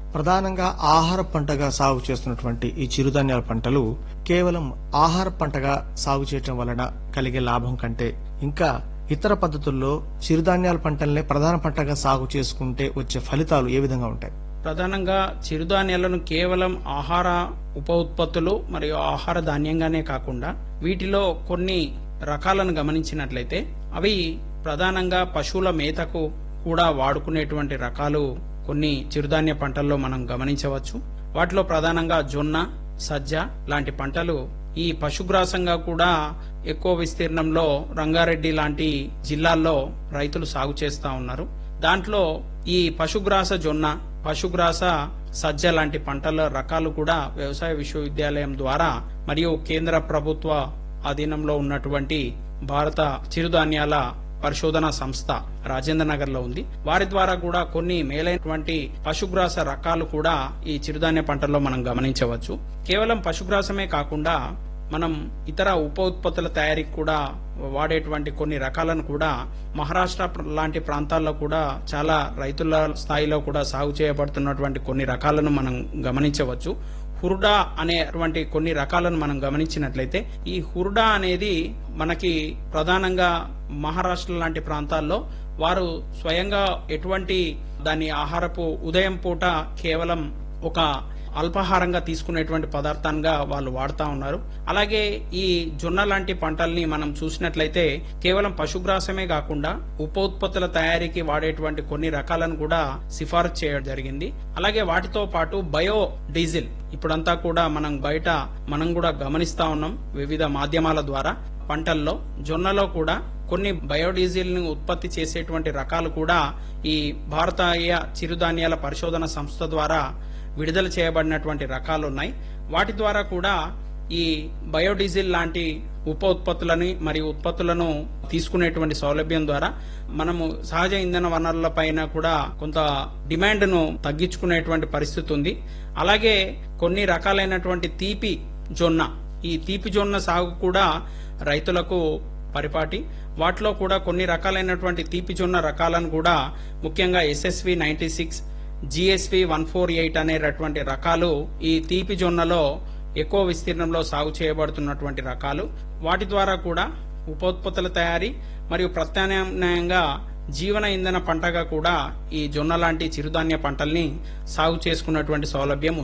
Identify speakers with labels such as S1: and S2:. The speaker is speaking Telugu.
S1: ప్రధానంగా ఆహార పంటగా సాగు చేస్తున్నటువంటి ఈ చిరుధాన్యాల పంటలు కేవలం ఆహార పంటగా సాగు చేయటం వలన కలిగే లాభం కంటే ఇంకా ఇతర పద్ధతుల్లో చిరుధాన్యాల పంటల్నే ప్రధాన పంటగా సాగు చేసుకుంటే వచ్చే ఫలితాలు ఏ విధంగా ఉంటాయి
S2: ప్రధానంగా చిరుధాన్యాలను కేవలం ఆహార ఉప ఉత్పత్తులు మరియు ఆహార ధాన్యంగానే కాకుండా వీటిలో కొన్ని రకాలను గమనించినట్లయితే అవి ప్రధానంగా పశువుల మేతకు కూడా వాడుకునేటువంటి రకాలు కొన్ని చిరుధాన్య పంటల్లో మనం గమనించవచ్చు వాటిలో ప్రధానంగా జొన్న సజ్జ లాంటి పంటలు ఈ పశుగ్రాసంగా కూడా ఎక్కువ విస్తీర్ణంలో రంగారెడ్డి లాంటి జిల్లాల్లో రైతులు సాగు చేస్తా ఉన్నారు దాంట్లో ఈ పశుగ్రాస జొన్న పశుగ్రాస సజ్జ లాంటి పంటల రకాలు కూడా వ్యవసాయ విశ్వవిద్యాలయం ద్వారా మరియు కేంద్ర ప్రభుత్వ అధీనంలో ఉన్నటువంటి భారత చిరుధాన్యాల పరిశోధన సంస్థ రాజేంద్ర నగర్ లో ఉంది వారి ద్వారా కూడా కొన్ని మేలైనటువంటి పశుగ్రాస రకాలు కూడా ఈ చిరుధాన్య పంటల్లో మనం గమనించవచ్చు కేవలం పశుగ్రాసమే కాకుండా మనం ఇతర ఉప ఉత్పత్తుల తయారీకి కూడా వాడేటువంటి కొన్ని రకాలను కూడా మహారాష్ట్ర ప్ర- లాంటి ప్రాంతాల్లో కూడా చాలా రైతుల స్థాయిలో కూడా సాగు చేయబడుతున్నటువంటి కొన్ని రకాలను మనం గమనించవచ్చు హుర్డా అనేటువంటి కొన్ని రకాలను మనం గమనించినట్లయితే ఈ హుర్డా అనేది మనకి ప్రధానంగా మహారాష్ట్ర లాంటి ప్రాంతాల్లో వారు స్వయంగా ఎటువంటి దాని ఆహారపు ఉదయం పూట కేవలం ఒక అల్పాహారంగా తీసుకునేటువంటి పదార్థంగా వాళ్ళు వాడుతా ఉన్నారు అలాగే ఈ జొన్న లాంటి పంటల్ని మనం చూసినట్లయితే కేవలం పశుగ్రాసమే కాకుండా ఉప ఉత్పత్తుల తయారీకి వాడేటువంటి కొన్ని రకాలను కూడా సిఫారసు చేయడం జరిగింది అలాగే వాటితో పాటు బయో డీజిల్ ఇప్పుడంతా కూడా మనం బయట మనం కూడా గమనిస్తా ఉన్నాం వివిధ మాధ్యమాల ద్వారా పంటల్లో జొన్నలో కూడా కొన్ని బయోడీజిల్ ను ఉత్పత్తి చేసేటువంటి రకాలు కూడా ఈ భారతీయ చిరుధాన్యాల పరిశోధన సంస్థ ద్వారా విడుదల చేయబడినటువంటి రకాలు ఉన్నాయి వాటి ద్వారా కూడా ఈ బయోడీజిల్ లాంటి ఉప ఉత్పత్తులని మరియు ఉత్పత్తులను తీసుకునేటువంటి సౌలభ్యం ద్వారా మనము సహజ ఇంధన వనరుల పైన కూడా కొంత డిమాండ్ ను తగ్గించుకునేటువంటి పరిస్థితి ఉంది అలాగే కొన్ని రకాలైనటువంటి తీపి జొన్న ఈ తీపి జొన్న సాగు కూడా రైతులకు పరిపాటి వాటిలో కూడా కొన్ని రకాలైనటువంటి తీపి జొన్న రకాలను కూడా ముఖ్యంగా SSV ninety six GSV one four eight అనేటటువంటి రకాలు ఈ తీపి జొన్నలో ఎక్కువ విస్తీర్ణంలో సాగు చేయబడుతున్నటువంటి రకాలు వాటి ద్వారా కూడా ఉపోత్పత్తుల తయారీ మరియు ప్రత్యామ్నాయంగా జీవన ఇంధన పంటగా కూడా ఈ జొన్న లాంటి చిరుధాన్య పంటల్ని సాగు చేసుకున్నటువంటి సౌలభ్యం ఉంది